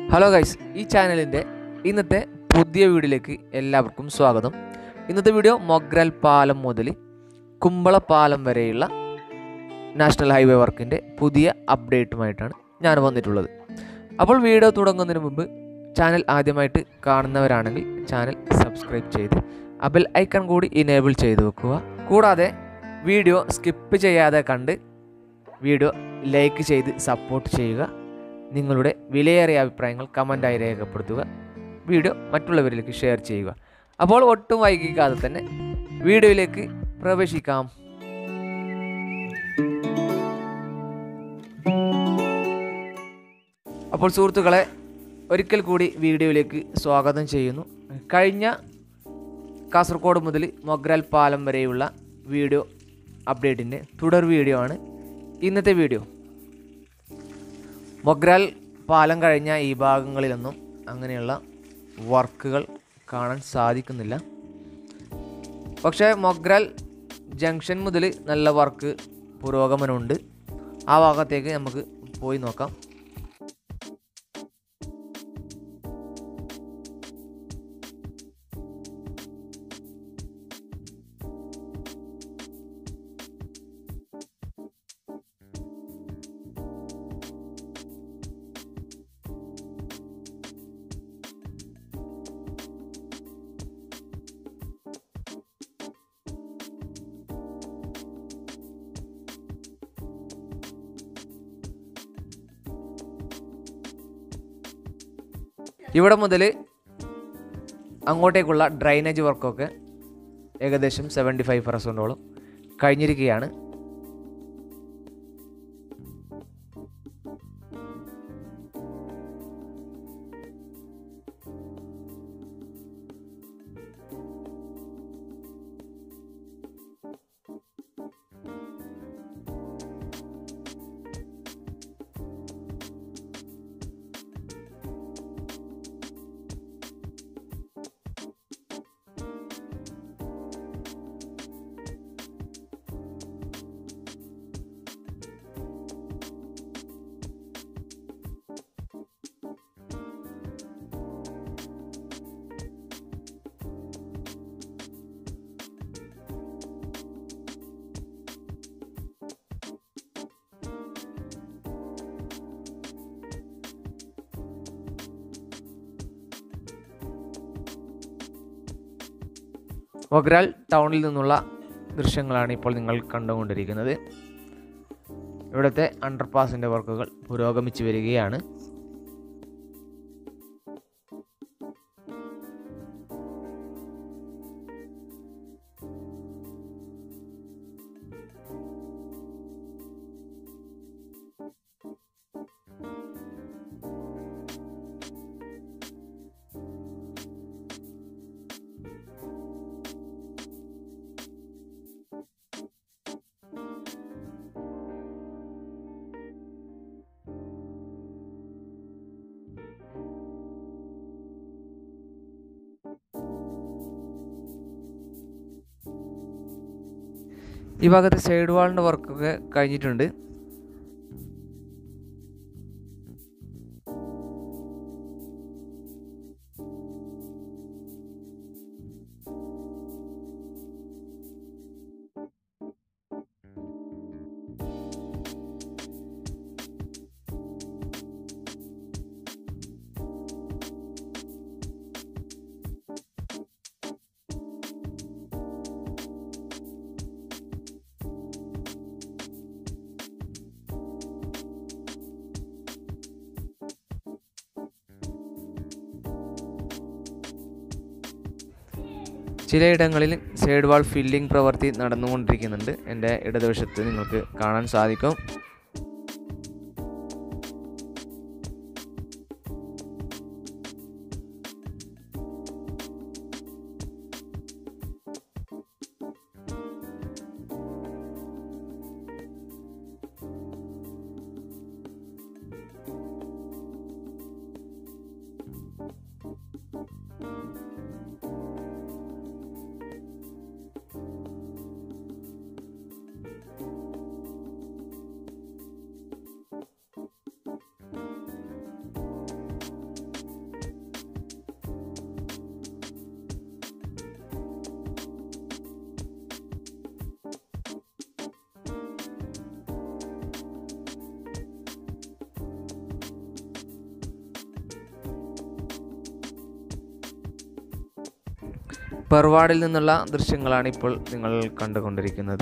hello guys ഈ ചാനലിൻ്റെ ഇന്നത്തെ പുതിയ വീഡിയോയിലേക്ക് എല്ലാവർക്കും സ്വാഗതം ഇന്നത്തെ വീഡിയോ മൊഗ്രാൽ പാലം മുതൽ കുമ്പള പാലം വരെയുള്ള നാഷണൽ ഹൈവേ വർക്കിൻ്റെ പുതിയ അപ്ഡേറ്റുമായിട്ടാണ് ഞാൻ വന്നിട്ടുള്ളത് അപ്പോൾ വീഡിയോ തുടങ്ങുന്നതിന് മുമ്പ് ചാനൽ ആദ്യമായിട്ട് കാണുന്നവരാണെങ്കിൽ ചാനൽ സബ്സ്ക്രൈബ് ചെയ്ത് ആ ബെൽ ഐക്കൺ കൂടി ഇനേബിൾ ചെയ്ത് വെക്കുക കൂടാതെ വീഡിയോ സ്കിപ്പ് ചെയ്യാതെ കണ്ട് വീഡിയോ ലൈക്ക് ചെയ്ത് സപ്പോർട്ട് ചെയ്യുക നിങ്ങളുടെ വിലയേറിയ അഭിപ്രായങ്ങൾ കമൻറ്റായി രേഖപ്പെടുത്തുക വീഡിയോ മറ്റുള്ളവരിലേക്ക് ഷെയർ ചെയ്യുക അപ്പോൾ ഒട്ടും വൈകിക്കാതെ തന്നെ വീഡിയോയിലേക്ക് പ്രവേശിക്കാം അപ്പോൾ സുഹൃത്തുക്കളെ ഒരിക്കൽ കൂടി വീഡിയോയിലേക്ക് സ്വാഗതം ചെയ്യുന്നു കഴിഞ്ഞ കാസർഗോഡ് മുതൽ മൊഗ്രാൽ പാലം വരെയുള്ള വീഡിയോ അപ്ഡേറ്റിൻ്റെ തുടർ വീഡിയോ ആണ് ഇന്നത്തെ വീഡിയോ മൊഗ്രാൽ പാലം കഴിഞ്ഞ ഈ ഭാഗങ്ങളിലൊന്നും അങ്ങനെയുള്ള വർക്കുകൾ കാണാൻ സാധിക്കുന്നില്ല പക്ഷേ മൊഗ്രാൽ ജംഗ്ഷൻ മുതൽ നല്ല വർക്ക് പുരോഗമനമുണ്ട് ആ ഭാഗത്തേക്ക് നമുക്ക് പോയി നോക്കാം ഇവിടെ മുതൽ അങ്ങോട്ടേക്കുള്ള ഡ്രൈനേജ് വർക്കൊക്കെ ഏകദേശം സെവൻറ്റി ഫൈവ് പെർസെൻറ്റോളം കഴിഞ്ഞിരിക്കുകയാണ് മൊഗ്രാൽ ടൗണിൽ നിന്നുള്ള ദൃശ്യങ്ങളാണ് ഇപ്പോൾ നിങ്ങൾ കണ്ടുകൊണ്ടിരിക്കുന്നത് ഇവിടുത്തെ അണ്ടർപാസിൻ്റെ വർക്കുകൾ പുരോഗമിച്ചു വരികയാണ് ഈ ഭാഗത്ത് സൈഡ് വാളിൻ്റെ വർക്കൊക്കെ കഴിഞ്ഞിട്ടുണ്ട് ചിലയിടങ്ങളിൽ സൈഡ് വാൾ ഫില്ലിംഗ് പ്രവൃത്തി നടന്നുകൊണ്ടിരിക്കുന്നുണ്ട് എൻ്റെ ഇടതുവശത്ത് നിങ്ങൾക്ക് കാണാൻ സാധിക്കും പെർവാഡിൽ നിന്നുള്ള ദൃശ്യങ്ങളാണ് ഇപ്പോൾ നിങ്ങൾ കണ്ടുകൊണ്ടിരിക്കുന്നത്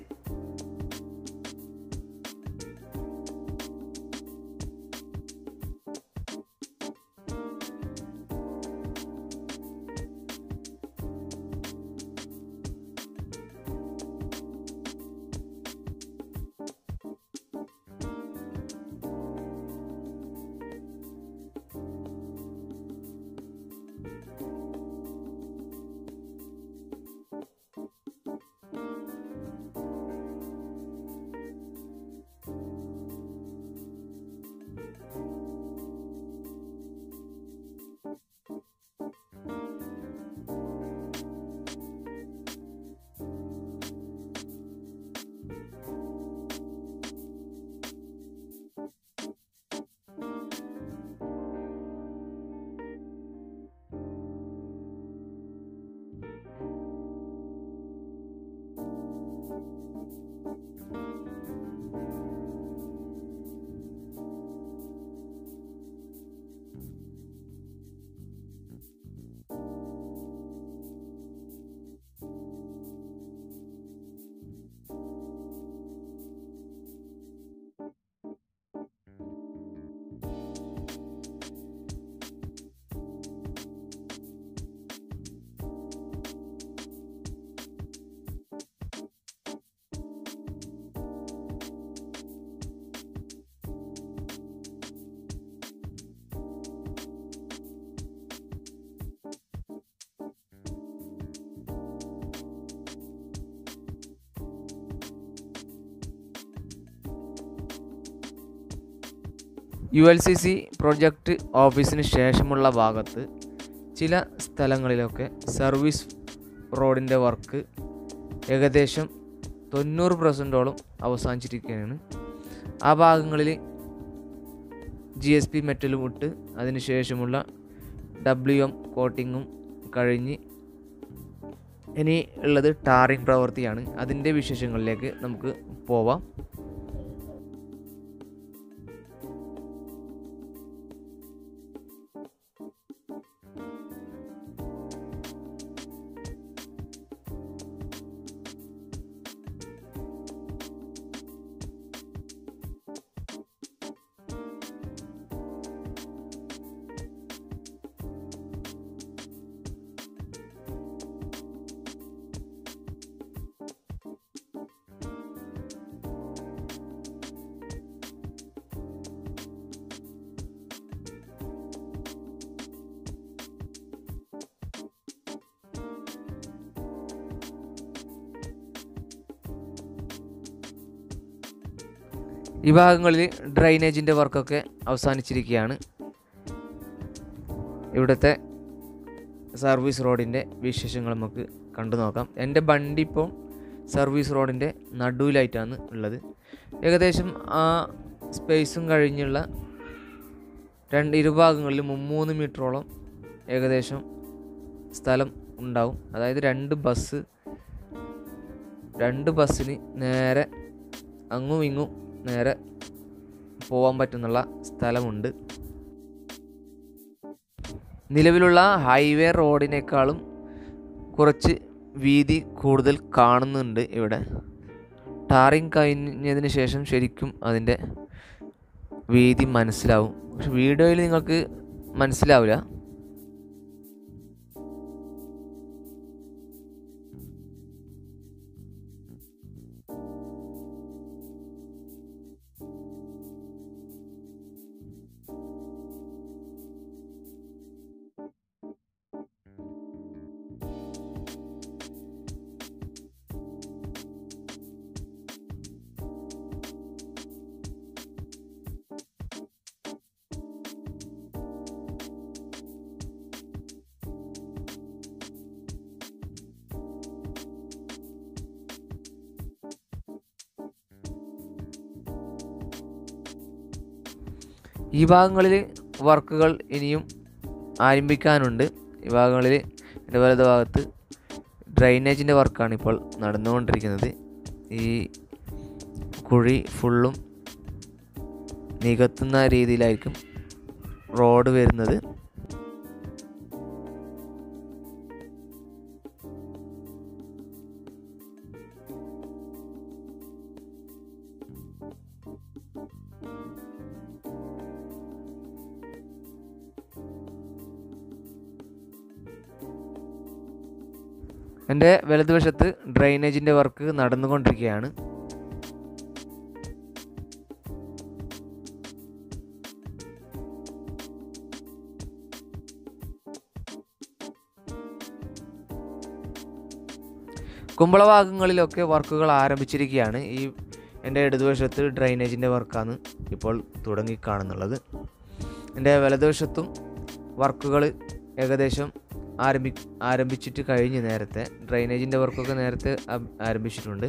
U L C C project ഓഫീസിന് ശേഷമുള്ള ഭാഗത്ത് ചില സ്ഥലങ്ങളിലൊക്കെ സർവീസ് റോഡിൻ്റെ വർക്ക് ഏകദേശം തൊണ്ണൂറ് പെർസെൻറ്റോളം അവസാനിച്ചിരിക്കുകയാണ് ആ ഭാഗങ്ങളിൽ ജി എസ് പി മെറ്റലും ഇട്ട് അതിന് ശേഷമുള്ള ഡബ്ല്യു എം കോട്ടിങ്ങും കഴിഞ്ഞ് ഇനി ഉള്ളത് ടാറിംഗ് പ്രവൃത്തിയാണ് അതിൻ്റെ വിശേഷങ്ങളിലേക്ക് നമുക്ക് പോവാം ഈ ഭാഗങ്ങളിൽ ഡ്രൈനേജിൻ്റെ വർക്കൊക്കെ അവസാനിച്ചിരിക്കുകയാണ് ഇവിടുത്തെ സർവീസ് റോഡിൻ്റെ വിശേഷങ്ങൾ നമുക്ക് കണ്ടു നോക്കാം എൻ്റെ വണ്ടി ഇപ്പോൾ സർവീസ് റോഡിൻ്റെ നടുവിലായിട്ടാണ് ഉള്ളത് ഏകദേശം ആ സ്പേസും കഴിഞ്ഞുള്ള രണ്ട് ഇരുഭാഗങ്ങളിൽ മുമ്മൂന്ന് മീറ്ററോളം ഏകദേശം സ്ഥലം ഉണ്ടാവും അതായത് രണ്ട് ബസ് രണ്ട് ബസ്സിന് നേരെ അങ്ങും ഇങ്ങും നേരെ പോകാൻ പറ്റുന്നുള്ള സ്ഥലമുണ്ട് നിലവിലുള്ള ഹൈവേ റോഡിനേക്കാളും കുറച്ച് വീതി കൂടുതൽ കാണുന്നുണ്ട് ഇവിടെ ടാറിങ് കഴിഞ്ഞതിന് ശേഷം ശരിക്കും അതിൻ്റെ വീതി മനസ്സിലാവും പക്ഷെ വീഡിയോയിൽ നിങ്ങൾക്ക് മനസ്സിലാവില്ല ഈ ഭാഗങ്ങളിൽ വർക്കുകൾ ഇനിയും ആരംഭിക്കാനുണ്ട് ഈ ഭാഗങ്ങളിൽ എൻ്റെ വലത് ഭാഗത്ത് ഡ്രൈനേജിൻ്റെ വർക്കാണ് ഇപ്പോൾ നടന്നുകൊണ്ടിരിക്കുന്നത് ഈ കുഴി ഫുള്ളും നികത്തുന്ന രീതിയിലായിരിക്കും റോഡ് വരുന്നത് എൻ്റെ വലതുവശത്ത് ഡ്രൈനേജിൻ്റെ വർക്ക് നടന്നുകൊണ്ടിരിക്കുകയാണ് കുമ്പള ഭാഗങ്ങളിലൊക്കെ വർക്കുകൾ ആരംഭിച്ചിരിക്കുകയാണ് ഈ എൻ്റെ ഇടതുവശത്ത് ഡ്രൈനേജിൻ്റെ വർക്കാണ് ഇപ്പോൾ തുടങ്ങിക്കാണുന്നുള്ളത് എൻ്റെ വലതുവശത്തും വർക്കുകൾ ഏകദേശം ആരംഭി ആരംഭിച്ചിട്ട് കഴിഞ്ഞ് നേരത്തെ ഡ്രൈനേജിൻ്റെ വർക്കൊക്കെ നേരത്തെ ആ- ആരംഭിച്ചിട്ടുണ്ട്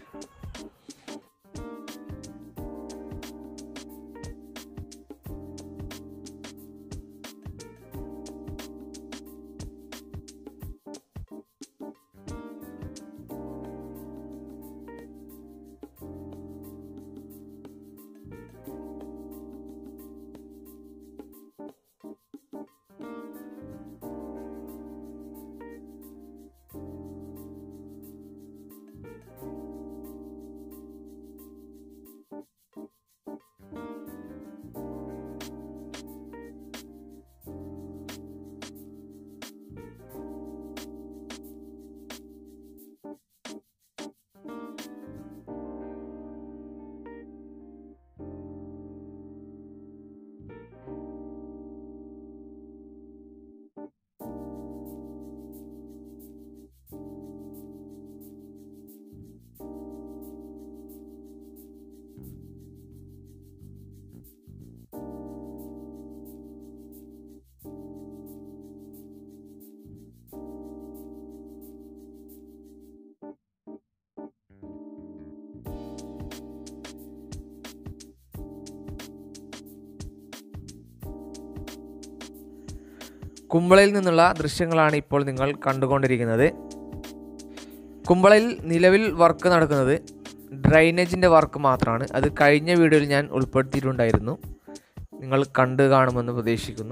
കുമ്പളയിൽ നിന്നുള്ള ദൃശ്യങ്ങളാണ് ഇപ്പോൾ നിങ്ങൾ കണ്ടുകൊണ്ടിരിക്കുന്നത് കുമ്പളയിൽ നിലവിൽ വർക്ക് നടക്കുന്നത് ഡ്രൈനേജിൻ്റെ വർക്ക് മാത്രമാണ് അത് കഴിഞ്ഞ വീഡിയോയിൽ ഞാൻ ഉൾപ്പെടുത്തിയിട്ടുണ്ടായിരുന്നു നിങ്ങൾ കണ്ടു കാണുമെന്ന് പ്രതീക്ഷിക്കുന്നു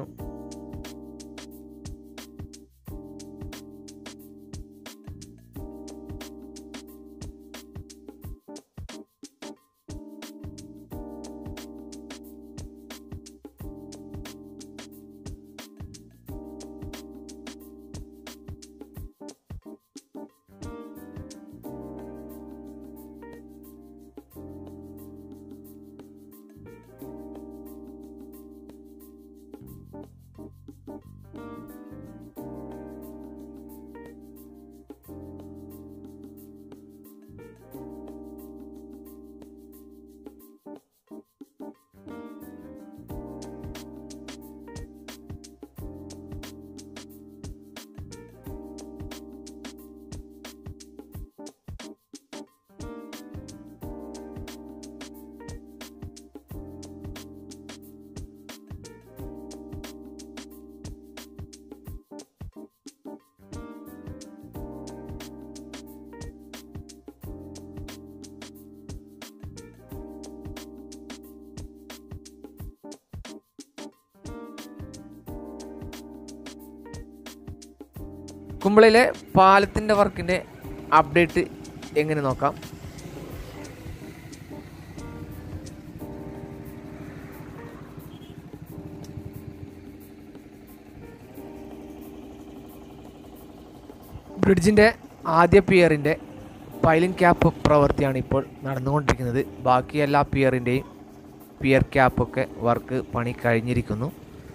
കുമ്പളയിലെ പാലത്തിൻ്റെ വർക്കിൻ്റെ അപ്ഡേറ്റ് എങ്ങനെ നോക്കാം ബ്രിഡ്ജിൻ്റെ ആദ്യ പിയറിൻ്റെ പൈലിംഗ് ക്യാപ്പ് പ്രവൃത്തിയാണ് ഇപ്പോൾ നടന്നുകൊണ്ടിരിക്കുന്നത് ബാക്കി എല്ലാ പിയറിൻ്റെയും പിയർ ക്യാപ്പൊക്കെ വർക്ക് പണി കഴിഞ്ഞിരിക്കുന്നു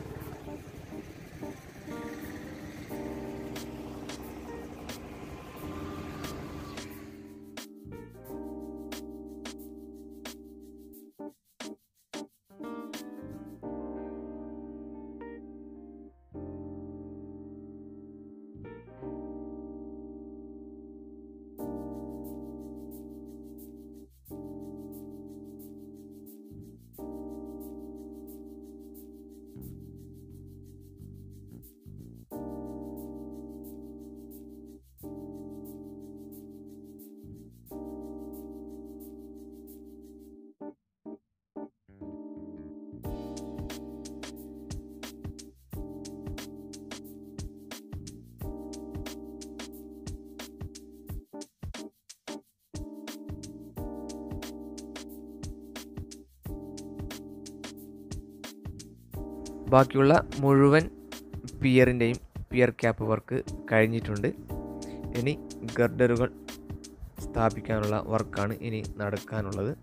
ബാക്കിയുള്ള മുഴുവൻ പിയറിൻ്റെയും പിയർ ക്യാപ്പ് വർക്ക് കഴിഞ്ഞിട്ടുണ്ട് ഇനി ഗർഡറുകൾ സ്ഥാപിക്കാനുള്ള വർക്കാണ് ഇനി നടക്കാനുള്ളത്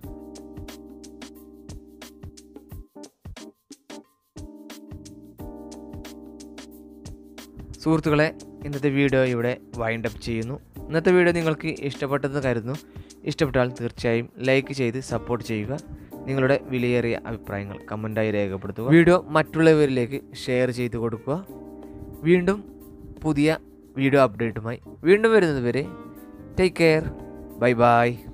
സുഹൃത്തുക്കളെ ഇന്നത്തെ വീഡിയോ ഇവിടെ വൈൻഡ് അപ്പ് ചെയ്യുന്നു ഇന്നത്തെ വീഡിയോ നിങ്ങൾക്ക് ഇഷ്ടപ്പെട്ടെന്ന് കരുതുന്നു ഇഷ്ടപ്പെട്ടാൽ തീർച്ചയായും ലൈക്ക് ചെയ്ത് സപ്പോർട്ട് ചെയ്യുക നിങ്ങളുടെ വിലയേറിയ അഭിപ്രായങ്ങൾ കമൻറ്റായി രേഖപ്പെടുത്തുക വീഡിയോ മറ്റുള്ളവരിലേക്ക് ഷെയർ ചെയ്ത് കൊടുക്കുക വീണ്ടും പുതിയ വീഡിയോ അപ്ഡേറ്റുമായി വീണ്ടും വരുന്നത് വരെ ടേക്ക് കെയർ ബൈ ബൈ